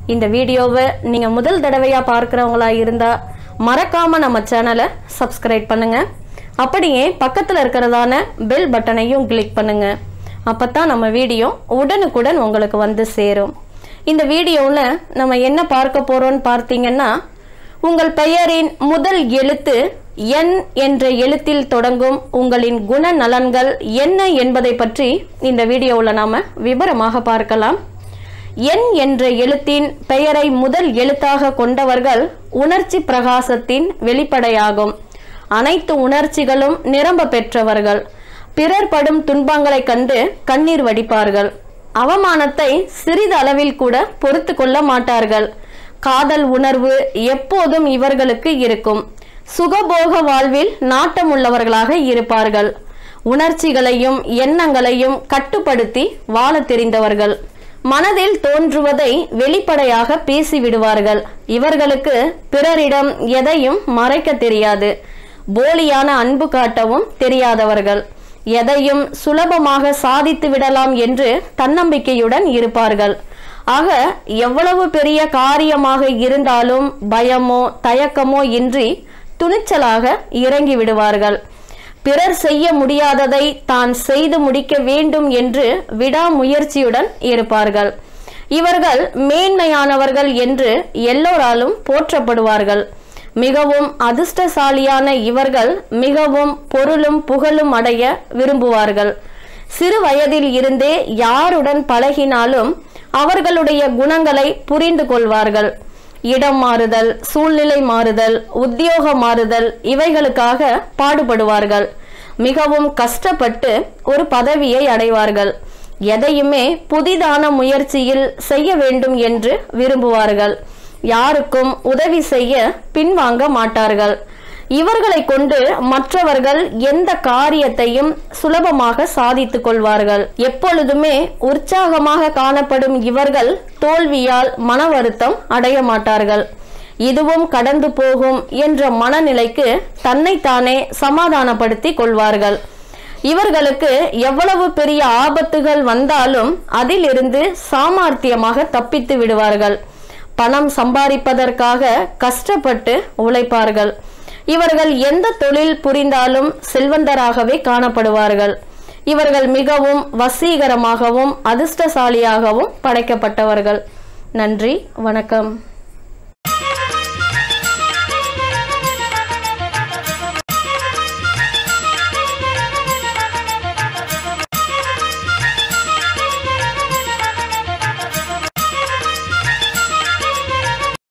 இந்த வீடியோவை நீங்கள் முதல் தடவையாக பார்க்குறவங்களா இருந்தால் மறக்காமல் நம்ம சேனலை சப்ஸ்கிரைப் பண்ணுங்க அப்படியே பக்கத்தில் இருக்கிறதான பெல் பட்டனையும் கிளிக் பண்ணுங்க அப்போ தான் நம்ம வீடியோ உடனுக்குடன் உங்களுக்கு வந்து சேரும் இந்த வீடியோவில் நம்ம என்ன பார்க்க போகிறோம்னு பார்த்தீங்கன்னா உங்கள் பெயரின் முதல் எழுத்து என் என்ற எழுத்தில் தொடங்கும் உங்களின் குணநலன்கள் என்ன என்பதை பற்றி இந்த வீடியோவில் நாம் விவரமாக பார்க்கலாம் என் என்ற எழுத்தின் பெயரை முதல் எழுத்தாக கொண்டவர்கள் உணர்ச்சி பிரகாசத்தின் வெளிப்படையாகும் அனைத்து உணர்ச்சிகளும் நிரம்ப பெற்றவர்கள் பிறர் படும் துன்பங்களைக் கண்டு கண்ணீர் வடிப்பார்கள் அவமானத்தை சிறிதளவில் கூட பொறுத்து கொள்ள மாட்டார்கள் காதல் உணர்வு எப்போதும் இவர்களுக்கு இருக்கும் சுகபோக வாழ்வில் நாட்டமுள்ளவர்களாக இருப்பார்கள் உணர்ச்சிகளையும் எண்ணங்களையும் கட்டுப்படுத்தி வாழ தெரிந்தவர்கள் மனதில் தோன்றுவதை வெளிப்படையாக பேசிவிடுவார்கள் இவர்களுக்கு பிறரிடம் எதையும் மறைக்க தெரியாது போலியான அன்பு காட்டவும் தெரியாதவர்கள் எதையும் சுலபமாக சாதித்து விடலாம் என்று தன்னம்பிக்கையுடன் இருப்பார்கள் ஆக எவ்வளவு பெரிய காரியமாக இருந்தாலும் பயமோ தயக்கமோ இன்றி துணிச்சலாக இறங்கி விடுவார்கள் பிறர் செய்ய முடியாததை தான் செய்து முடிக்க வேண்டும் என்று விடாமுயற்சியுடன் இருப்பார்கள் இவர்கள் மேன்மையானவர்கள் என்று எல்லோராலும் போற்றப்படுவார்கள் மிகவும் அதிர்ஷ்டசாலியான இவர்கள் மிகவும் பொருளும் புகழும் அடைய விரும்புவார்கள் சிறு வயதில் இருந்தே யாருடன் பழகினாலும் அவர்களுடைய குணங்களை புரிந்து கொள்வார்கள் இடம் மாறுதல் சூழ்நிலை மாறுதல் உத்தியோக மாறுதல் இவைகளுக்காக பாடுபடுவார்கள் மிகவும் கஷ்டப்பட்டு ஒரு பதவியை அடைவார்கள் எதையுமே புதிதான முயற்சியில் செய்ய வேண்டும் என்று விரும்புவார்கள் யாருக்கும் உதவி செய்ய பின்வாங்க மாட்டார்கள் இவர்களை கொண்டு மற்றவர்கள் எந்த காரியத்தையும் சுலபமாக சாதித்துக் கொள்வார்கள் எப்பொழுதுமே உற்சாகமாக காணப்படும் இவர்கள் தோல்வியால் மன வருத்தம் அடைய மாட்டார்கள் இதுவும் கடந்து போகும் என்ற மனநிலைக்கு தன்னைத்தானே சமாதானப்படுத்தி கொள்வார்கள் இவர்களுக்கு எவ்வளவு பெரிய ஆபத்துகள் வந்தாலும் அதிலிருந்து சாமர்த்தியமாக தப்பித்து விடுவார்கள் பணம் சம்பாதிப்பதற்காக கஷ்டப்பட்டு உழைப்பார்கள் இவர்கள் எந்த தொழில் புரிந்தாலும் செல்வந்தராகவே காணப்படுவார்கள் இவர்கள் மிகவும் வசீகரமாகவும் அதிர்ஷ்டசாலியாகவும் படைக்கப்பட்டவர்கள் நன்றி வணக்கம்